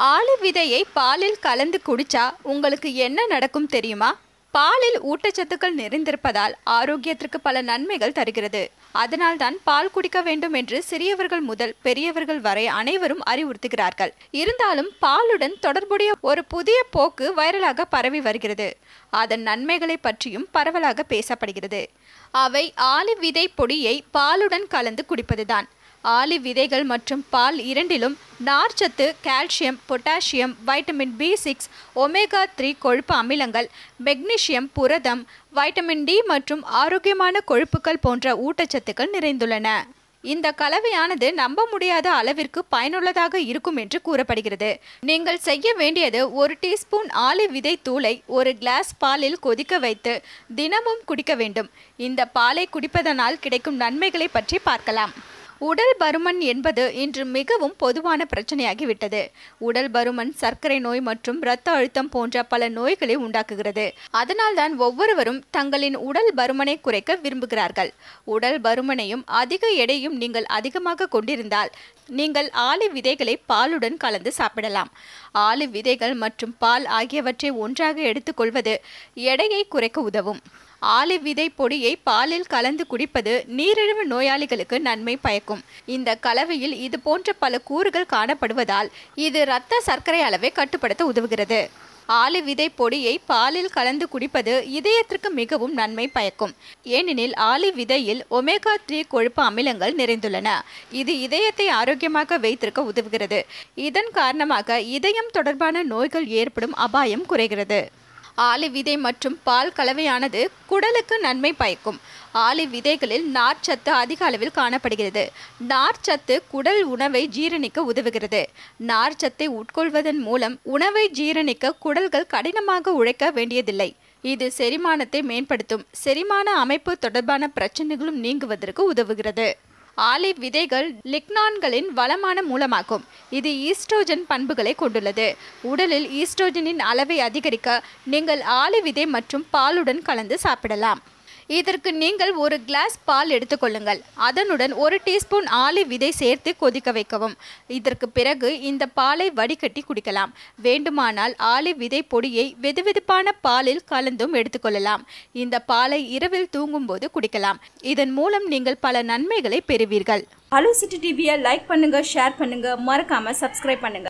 olive விதையை பாலில் கலந்து குடிச்சா உங்களுக்கு என்ன நடக்கும் தெரியுமா பாலில் ஊட்டச்சத்துக்கள் நிறைந்திருப்பதால் ஆரோக்கியத்திற்கு பல நன்மைகள் தருகிறது அதனால்தான் பால் குடிக்க வேண்டும் என்று சிறியவர்கள் முதல் பெரியவர்கள் வரை அனைவரும் அறிவுறுத்துகிறார்கள் இருந்தாலும் பாலுடன் தொடர்புடைய ஒரு புதிய போக்கு வைரலாக பரவி வருகிறது அதன் நன்மைகளை பற்றியும் பரவலாக பேசப்படுகிறது அவை ஆலிவ் விதை பொடியை பாலுடன் கலந்து குடிப்பதுதான் ஆலிவ் விதைகள் மற்றும் பால் இரண்டிலும் நார்ச்சத்து calcium potassium vitamin B six omega three கொழுப்பு அமிலங்கள் மெக்னீசியம் புரதம் வைட்டமின் டி மற்றும் ஆரோக்கியமான கொழுப்புகள் போன்ற ஊட்டச்சத்துக்கள் நிறைந்துள்ளன இந்த கலவையானது நம்ப முடியாத அளவிற்கு பயனுள்ளதாக இருக்கும் என்று கூறப்படுகிறது நீங்கள் செய்ய வேண்டியது ஒரு டீஸ்பூன் ஆலிவ் விதை தூளை ஒரு கிளாஸ் பாலில் கொதிக்க வைத்து தினமும் குடிக்க வேண்டும் இந்த பாலை குடிப்பதனால் கிடைக்கும் நன்மைகளை பற்றி பார்க்கலாம் உடல் பருமன் என்பது இன்று மிகவும் பொதுவான பிரச்சனையாகிவிட்டது உடல் பருமன் சர்க்கரை நோய் மற்றும் இரத்த அழுத்தம் போன்ற பல நோய்களை உண்டாக்குகிறது அதனால்தான் ஒவ்வொருவரும் தங்களின் உடல் பருமனை குறைக்க விரும்புகிறார்கள் உடல் பருமனையும் அதிக எடையும் நீங்கள் அதிகமாக கொண்டிருந்தால் நீங்கள் ஆலிவ் விதைகளை பாலுடன் கலந்து சாப்பிடலாம் ஆலிவ் விதைகள் மற்றும் பால் ஆகியவற்றை ஒன்றாக எடுத்துக்கொள்வது எடையை குறைக்க உதவும் ஆலிவ் விதை பொடியை பாலில் கலந்து குடிப்பது நீரிழிவு நோயாளிகளுக்கு நன்மை பயக்கும் இந்த கலவையில் இது போன்ற பல கூறுகள் காணப்படுவதால் இது இரத்த சர்க்கரை அளவை கட்டுப்படுத்த உதவுகிறது ஆலிவ் விதை பொடியை பாலில் கலந்து குடிப்பது இதயத்திற்கு மிகவும் நன்மை பயக்கும் ஏனெனில் ஆலிவ் விதையில் ஒமேகா த்ரீ கொழுப்பு அமிலங்கள் நிறைந்துள்ளன இது இதயத்தை ஆரோக்கியமாக வைத்திருக்க உதவுகிறது இதன் காரணமாக இதயம் தொடர்பான நோய்கள் ஏற்படும் அபாயம் குறைகிறது ஆலிவ் விதை மற்றும் பால் கலவையானது குடலுக்கு நன்மை பயக்கும் ஆலிவ் விதைகளில் நார்ச்சத்து அதிக அளவில் காணப்படுகிறது நார்ச்சத்து குடல் உணவை ஜீரணிக்க உதவுகிறது நார்ச்சத்தை உட்கொள்வதன் மூலம் உணவை ஜீரணிக்க குடல்கள் கடினமாக உழைக்க வேண்டியதில்லை இது செரிமானத்தை மேம்படுத்தும் செரிமான அமைப்பு தொடர்பான பிரச்சனைகளும் நீங்குவதற்கு உதவுகிறது ஆலிவ் விதைகள் லிக்னான்களின் வளமான மூலமாகும் இது ஈஸ்ட்ரோஜன் பண்புகளை கொண்டுள்ளது உடலில் ஈஸ்ட்ரோஜனின் அளவை அதிகரிக்க நீங்கள் ஆலிவ் விதை மற்றும் பாலுடன் கலந்து சாப்பிடலாம் இதற்கு நீங்கள் ஒரு கிளாஸ் பால் எடுத்துக்கொள்ளுங்கள் அதனுடன் ஒரு டீஸ்பூன் ஆலிவ் விதை சேர்த்து கொதிக்க வைக்கவும் இதற்கு பிறகு இந்த பாலை வடிகட்டி குடிக்கலாம் வேண்டுமானால் ஆலிவ் விதை பொடியை வெதுவெதுப்பான பாலில் கலந்தும் எடுத்துக்கொள்ளலாம் இந்த பாலை இரவில் தூங்கும்போது குடிக்கலாம் இதன் மூலம் நீங்கள் பல நன்மைகளை பெறுவீர்கள் ஹலோ சிட்டி டிவியை லைக் பண்ணுங்க ஷேர் பண்ணுங்க மறக்காம சப்ஸ்கிரைப் பண்ணுங்க